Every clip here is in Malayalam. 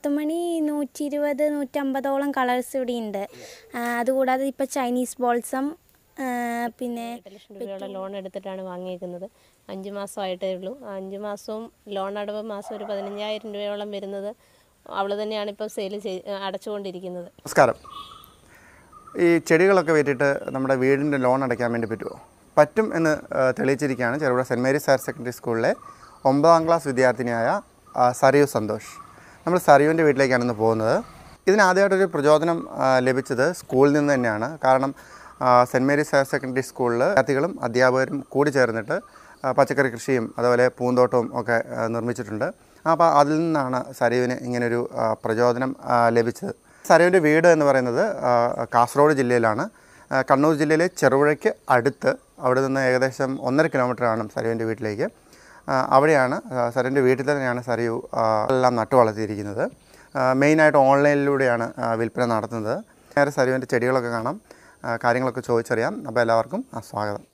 പത്ത് മണി നൂറ്റി ഇരുപത് നൂറ്റമ്പതോളം കളേഴ്സ് ഇവിടെ ഉണ്ട് അതുകൂടാതെ ഇപ്പോൾ ചൈനീസ് ബോൾസം പിന്നെ എട്ട് ലക്ഷം രൂപയോളം ലോൺ എടുത്തിട്ടാണ് വാങ്ങിയേക്കുന്നത് അഞ്ച് മാസമായിട്ടേ ഉള്ളൂ ആ അഞ്ച് മാസവും ലോൺ അടവ് മാസം ഒരു പതിനഞ്ചായിരം രൂപയോളം വരുന്നത് അവൾ തന്നെയാണ് ഇപ്പോൾ സെയിൽ ചെയ് അടച്ചുകൊണ്ടിരിക്കുന്നത് നമസ്കാരം ഈ ചെടികളൊക്കെ വെച്ചിട്ട് നമ്മുടെ വീടിൻ്റെ ലോൺ അടയ്ക്കാൻ വേണ്ടി പറ്റുമോ പറ്റും എന്ന് ആ, തെളിയിച്ചിരിക്കുകയാണ് Cherupuzha saint Mary's higher secondary സ്കൂളിലെ ഒമ്പതാം ക്ലാസ് വിദ്യാർത്ഥിനിയായ ആ, സറിയു സന്തോഷ് നമ്മൾ സറിയുവിൻ്റെ വീട്ടിലേക്കാണ് ഇന്ന് പോകുന്നത് ഇതിനാദ്യമായിട്ടൊരു പ്രചോദനം ആ, ലഭിച്ചത് സ്കൂളിൽ നിന്ന് തന്നെയാണ് കാരണം ആ, സെൻറ്റ് മേരീസ് ഹയർ സെക്കൻഡറി സ്കൂളിൽ വിദ്യാർത്ഥികളും അധ്യാപകരും കൂടി ചേർന്നിട്ട് ആ, പച്ചക്കറി കൃഷിയും അതുപോലെ പൂന്തോട്ടവും ഒക്കെ ആ, നിർമ്മിച്ചിട്ടുണ്ട് അപ്പോൾ അതിൽ നിന്നാണ് സരീവിന് ഇങ്ങനൊരു ആ, പ്രചോദനം ആ, ലഭിച്ചത് സരീവിൻ്റെ വീട് എന്ന് പറയുന്നത് ആ, കാസർഗോഡ് ജില്ലയിലാണ് ആ, കണ്ണൂർ ജില്ലയിലെ ചെറുപുഴയ്ക്ക് അടുത്ത് അവിടെ നിന്ന് ഏകദേശം ഒന്നര കിലോമീറ്റർ ആണ് സരീവിൻ്റെ വീട്ടിലേക്ക് ആ, അവിടെയാണ് ആ, സരീവിൻ്റെ വീട്ടിൽ തന്നെയാണ് സരീവ് ആ, എല്ലാം നട്ടു വളർത്തിയിരിക്കുന്നത് ആ, മെയിനായിട്ട് ഓൺലൈനിലൂടെയാണ് ആ, വിൽപ്പന നടത്തുന്നത് നേരെ സരീവിൻ്റെ ചെടികളൊക്കെ കാണാം ആ, കാര്യങ്ങളൊക്കെ ചോദിച്ചറിയാം അപ്പോൾ എല്ലാവർക്കും ആ, സ്വാഗതം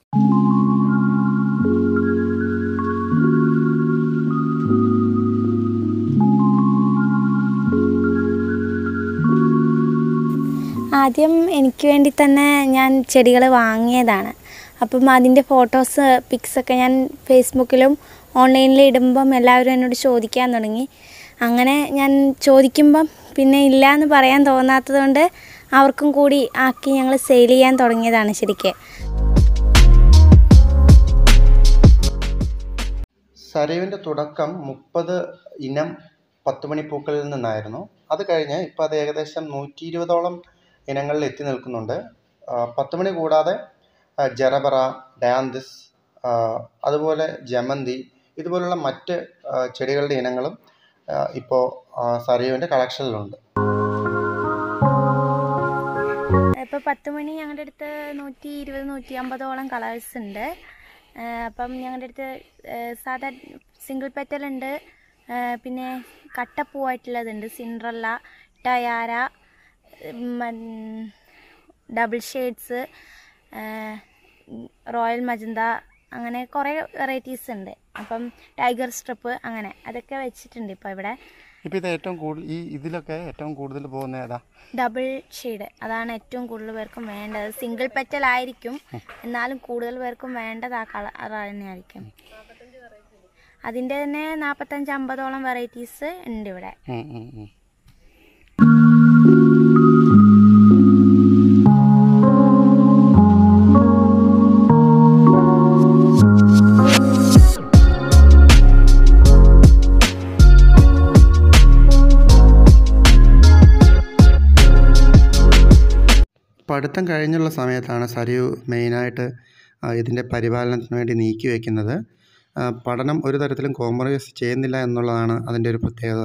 ആദ്യം എനിക്ക് വേണ്ടി തന്നെ ഞാൻ ചെടികൾ വാങ്ങിയതാണ് അപ്പം അതിൻ്റെ ഫോട്ടോസ് പിക്സൊക്കെ ഞാൻ ഫേസ്ബുക്കിലും ഓൺലൈനിൽ ഇടുമ്പം എല്ലാവരും എന്നോട് ചോദിക്കാൻ തുടങ്ങി അങ്ങനെ ഞാൻ ചോദിക്കുമ്പം പിന്നെ ഇല്ല എന്ന് പറയാൻ തോന്നാത്തത് കൊണ്ട് അവർക്കും കൂടി ആക്കി ഞങ്ങൾ സെയിൽ ചെയ്യാൻ തുടങ്ങിയതാണ് ശരിക്ക് സരീവിൻ്റെ തുടക്കം മുപ്പത് ഇനം പത്തുമണി പൂക്കളിൽ നിന്നായിരുന്നു അത് കഴിഞ്ഞ് ഇപ്പോൾ അത് ഏകദേശം നൂറ്റി ഇരുപതോളം ഇനങ്ങളിൽ എത്തി നിൽക്കുന്നുണ്ട് ആ, പത്തുമണി കൂടാതെ ആ, ജറബറ ഡാന്തിസ് ആ, അതുപോലെ ജമന്തി ഇതുപോലുള്ള മറ്റ് ആ, ചെടികളുടെ ഇനങ്ങളും ഇപ്പോൾ സരീവിൻ്റെ കളക്ഷനിലുണ്ട് ഇപ്പോൾ പത്ത് മണി ഞങ്ങളുടെ അടുത്ത് നൂറ്റി ഇരുപത് നൂറ്റി അമ്പതോളം കളേഴ്സ് ഉണ്ട് ആ, അപ്പം ഞങ്ങളുടെ അടുത്ത് ആ, സാധാ സിംഗിൾ പെറ്റൽ ഉണ്ട് ആ, പിന്നെ കട്ടപ്പൂവായിട്ടുള്ളതുണ്ട് Cinderella Tiara double shades royal magenta അങ്ങനെ കുറേ വെറൈറ്റീസ് ഉണ്ട് അപ്പം ടൈഗർ സ്ട്രിപ്പ് അങ്ങനെ അതൊക്കെ വെച്ചിട്ടുണ്ട് ഇപ്പോൾ ഇവിടെ ഇപ്പോൾ ഇത് ഏറ്റവും കൂടുതൽ ഈ ഇതിലൊക്കെ ഏറ്റവും കൂടുതൽ പോകുന്ന ഏതാ ഡബിൾ ഷെയ്ഡ് അതാണ് ഏറ്റവും കൂടുതൽ പേർക്കും വേണ്ടത് സിംഗിൾ പെറ്റൽ ആയിരിക്കും എന്നാലും കൂടുതൽ പേർക്കും വേണ്ടത് ആ കളർ തന്നെയായിരിക്കും അതിൻ്റെ തന്നെ നാൽപ്പത്തഞ്ച് അമ്പതോളം വെറൈറ്റീസ് ഉണ്ട് ഇവിടെ ഉം, ഉം, ഉം. പഠിത്തം കഴിഞ്ഞുള്ള സമയത്താണ് സരിയു മെയിനായിട്ട് ആ, ഇതിൻ്റെ പരിപാലനത്തിന് വേണ്ടി നീക്കി വയ്ക്കുന്നത് ആ, പഠനം ഒരു തരത്തിലും കോംപ്രമൈസ് ചെയ്യുന്നില്ല എന്നുള്ളതാണ് അതിൻ്റെ ഒരു പ്രത്യേകത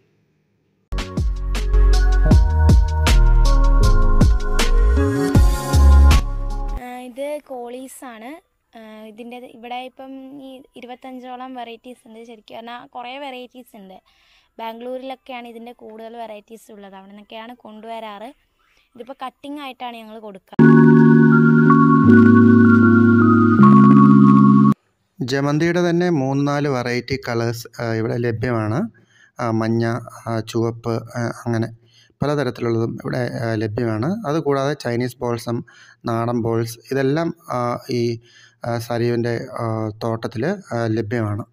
ആ, ഇത് കോളീസ് ആണ് ആ, ഇതിൻ്റെ ഇവിടെ ഇപ്പം ഈ ഇരുപത്തഞ്ചോളം വെറൈറ്റീസ് ഉണ്ട് ശരിക്കും പറഞ്ഞാൽ കുറേ വെറൈറ്റീസ് ഉണ്ട് ബാംഗ്ലൂരിലൊക്കെയാണ് ഇതിൻ്റെ കൂടുതൽ വെറൈറ്റീസ് ഉള്ളത് അവിടെ നിന്നൊക്കെയാണ് കൊണ്ടുവരാറ് ഇതിപ്പോൾ കട്ടിംഗ് ആയിട്ടാണ് ഞങ്ങൾ കൊടുക്കുക ജമന്തിയുടെ തന്നെ മൂന്ന് നാല് വെറൈറ്റി കളേഴ്സ് ഇവിടെ ലഭ്യമാണ് ആ, മഞ്ഞ ആ, ചുവപ്പ് ആ, അങ്ങനെ പലതരത്തിലുള്ളതും ഇവിടെ ആ, ലഭ്യമാണ് അതുകൂടാതെ ചൈനീസ് ബോൾസം നാടൻ ബോൾസ് ഇതെല്ലാം ആ, ഈ സരീവിൻ്റെ തോട്ടത്തിൽ ലഭ്യമാണ്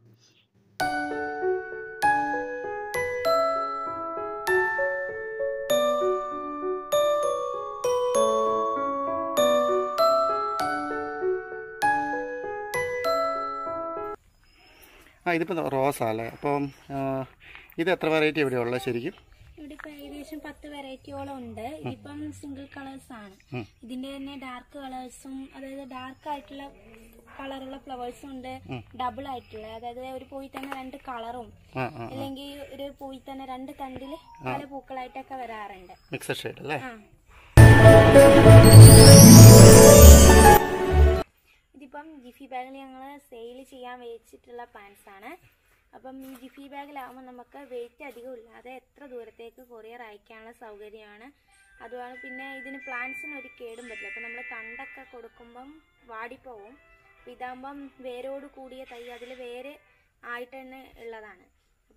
ആ ഇതിപ്പോൾ റോസാ അല്ലേ അപ്പം ആ, ഇത് എത്ര വെറൈറ്റി ഇവിടെ ഉള്ളത് ശരിക്കും ഇവിടെ ഇപ്പൊ ഏകദേശം പത്ത് വെറൈറ്റിയോളം ഉണ്ട് ഇതിപ്പം സിംഗിൾ കളേഴ്സ് ആണ് ഇതിന്റെ തന്നെ ഡാർക്ക് കളേഴ്സും അതായത് ഡാർക്ക് ആയിട്ടുള്ള കളറുള്ള ഫ്ലവേഴ്സും ഉണ്ട് ഡബിൾ ആയിട്ടുള്ള അതായത് ഒരു പൂയിൽ തന്നെ രണ്ട് കളറും ആ ആ അല്ലെങ്കിൽ ഒരു പൂയിൽ തന്നെ രണ്ട് തണ്ടില് പല പൂക്കളായിട്ടൊക്കെ വരാറുണ്ട് മിക്സഡ് ഷെയ്ഡ് അല്ലേ ആ ഇതിപ്പം ജിഫി ബാഗിൽ ഞങ്ങൾ സെയിൽ ചെയ്യാൻ വെച്ചിട്ടുള്ള പ്ലാന്റ്സ് ആണ് അപ്പം ഈ ജിഫി ബാഗിലാവുമ്പോൾ നമുക്ക് വെയിറ്റ് അധികം ഇല്ലാതെ എത്ര ദൂരത്തേക്ക് കൊറിയർ അയക്കാനുള്ള സൗകര്യമാണ് അതുമാണ് പിന്നെ ഇതിന് പ്ലാന്റ്സിന് ഒരു കേടും പറ്റില്ല അപ്പം നമ്മൾ തണ്ടൊക്കെ കൊടുക്കുമ്പം വാടിപ്പോവും അപ്പം ഇതാകുമ്പം വേരോട് കൂടിയ തൈ അതിൽ വേര് ആയിട്ട് തന്നെ ഉള്ളതാണ്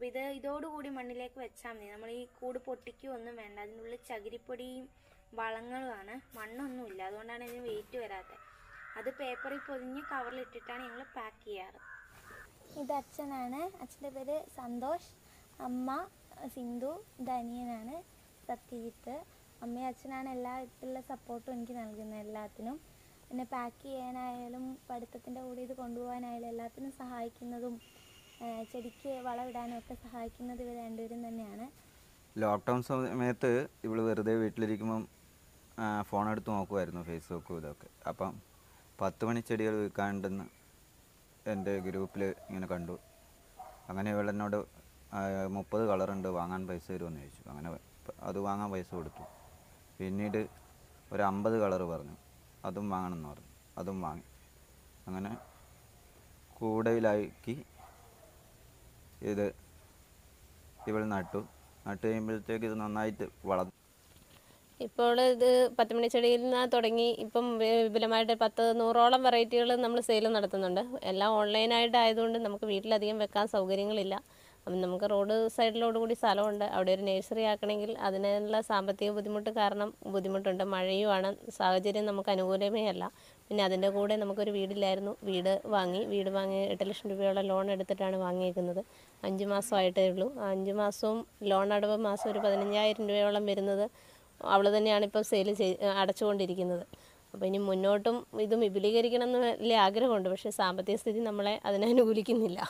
അപ്പോൾ ഇത് ഇതോടുകൂടി മണ്ണിലേക്ക് വെച്ചാൽ മതി നമ്മൾ ഈ കൂട് പൊട്ടിക്കുകയോ ഒന്നും വേണ്ട അതിനുള്ളിൽ ചകിരിപ്പൊടിയും വളങ്ങളുമാണ് മണ്ണൊന്നുമില്ല അതുകൊണ്ടാണ് ഇതിന് വെയിറ്റ് വരാത്തത് അത് പേപ്പറിൽ പൊതിഞ്ഞ് കവറിലിട്ടിട്ടാണ് ഞങ്ങൾ പാക്ക് ചെയ്യാറ് ഇത് അച്ഛനാണ് അച്ഛൻ്റെ പേര് സന്തോഷ് അമ്മ സിന്ധു ധനിയനാണ് സത്യജിത്ത് അമ്മയും അച്ഛനാണ് എല്ലാ വിധത്തിലുള്ള സപ്പോർട്ടും എനിക്ക് നൽകുന്നത് എല്ലാത്തിനും എന്നെ പാക്ക് ചെയ്യാനായാലും പഠിത്തത്തിൻ്റെ കൂടെ ഇത് കൊണ്ടുപോകാനായാലും എല്ലാത്തിനും സഹായിക്കുന്നതും ആ, ചെടിക്ക് വളമിടാനും ഒക്കെ സഹായിക്കുന്നത് ഇവർ രണ്ടുപേരും തന്നെയാണ് ലോക്ക്ഡൗൺ സമയത്ത് ഇവള് വെറുതെ വീട്ടിലിരിക്കുമ്പം ഫോൺ എടുത്ത് നോക്കുമായിരുന്നു ഫേസ്ബുക്കും ഇതൊക്കെ അപ്പം പത്ത് മണി ചെടികൾ വിൽക്കാണ്ടെന്ന് എൻ്റെ ഗ്രൂപ്പിൽ ഇങ്ങനെ കണ്ടു അങ്ങനെ ഇവളെന്നോട് മുപ്പത് കളറുണ്ട് വാങ്ങാൻ പൈസ തരുമെന്ന് ചോദിച്ചു അങ്ങനെ പ- അത് വാങ്ങാൻ പൈസ കൊടുത്തു പിന്നീട് ഒരു അമ്പത് കളറ് പറഞ്ഞു അതും വാങ്ങണമെന്ന് പറഞ്ഞു അതും വാങ്ങി അങ്ങനെ കൂടയിലാക്കി ഇത് ഇവൾ നട്ടു നട്ട് കഴിയുമ്പോഴത്തേക്ക് ഇത് നന്നായിട്ട് വളർന്നു ഇപ്പോൾ ഇത് പത്തുമണി ചെടിയിൽ നിന്ന് തുടങ്ങി ഇപ്പം വി- വിപുലമായിട്ട് പത്ത് നൂറോളം വെറൈറ്റികൾ നമ്മൾ സെയിൽ നടത്തുന്നുണ്ട് എല്ലാം ഓൺലൈനായിട്ട് ആയതുകൊണ്ട് നമുക്ക് വീട്ടിലധികം വെക്കാൻ സൗകര്യങ്ങളില്ല അപ്പം നമുക്ക് റോഡ് സൈഡിലോട് കൂടി സ്ഥലമുണ്ട് അവിടെ ഒരു നഴ്സറി ആക്കണമെങ്കിൽ അതിനുള്ള സാമ്പത്തിക ബുദ്ധിമുട്ട് കാരണം ബുദ്ധിമുട്ടുണ്ട് മഴയുമാണ് സാഹചര്യം നമുക്ക് അനുകൂലമേ അല്ല പിന്നെ അതിൻ്റെ കൂടെ നമുക്കൊരു വീടില്ലായിരുന്നു വീട് വാങ്ങി വീട് വാങ്ങി എട്ട് ലക്ഷം രൂപയോളം ലോൺ എടുത്തിട്ടാണ് വാങ്ങിയേക്കുന്നത് അഞ്ച് മാസമായിട്ടേ ഉള്ളൂ ആ അഞ്ച് മാസവും ലോൺ അടവ് മാസം ഒരു പതിനഞ്ചായിരം രൂപയോളം വരുന്നത് അവൾ തന്നെയാണ് ഇപ്പോൾ സെയിൽ ചെയ് അടച്ചുകൊണ്ടിരിക്കുന്നത് അപ്പോൾ ഇനി മുന്നോട്ടും ഇത് വിപുലീകരിക്കണം എന്ന് വലിയ ആഗ്രഹമുണ്ട് പക്ഷേ സാമ്പത്തിക സ്ഥിതി നമ്മളെ അതിനെ അനുകൂലിക്കുന്നില്ല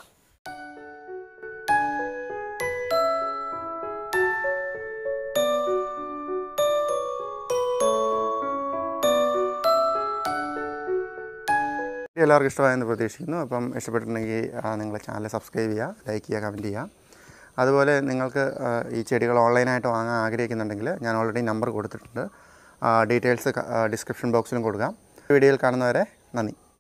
എല്ലാവർക്കും ഇഷ്ടമായെന്ന് പ്രതീക്ഷിക്കുന്നു അപ്പം ഇഷ്ടപ്പെട്ടിട്ടുണ്ടെങ്കിൽ നിങ്ങൾ ചാനൽ സബ്സ്ക്രൈബ് ചെയ്യുക ലൈക്ക് ചെയ്യുക കമൻറ്റ് ചെയ്യുക അതുപോലെ നിങ്ങൾക്ക് ആ, ഈ ചെടികൾ ഓൺലൈനായിട്ട് വാങ്ങാൻ ആഗ്രഹിക്കുന്നുണ്ടെങ്കിൽ ഞാൻ ഓൾറെഡി നമ്പർ കൊടുത്തിട്ടുണ്ട് ഡീറ്റെയിൽസ് ഡിസ്ക്രിപ്ഷൻ ബോക്സിലും കൊടുക്കാം വീഡിയോയിൽ കാണുന്നവരെ നന്ദി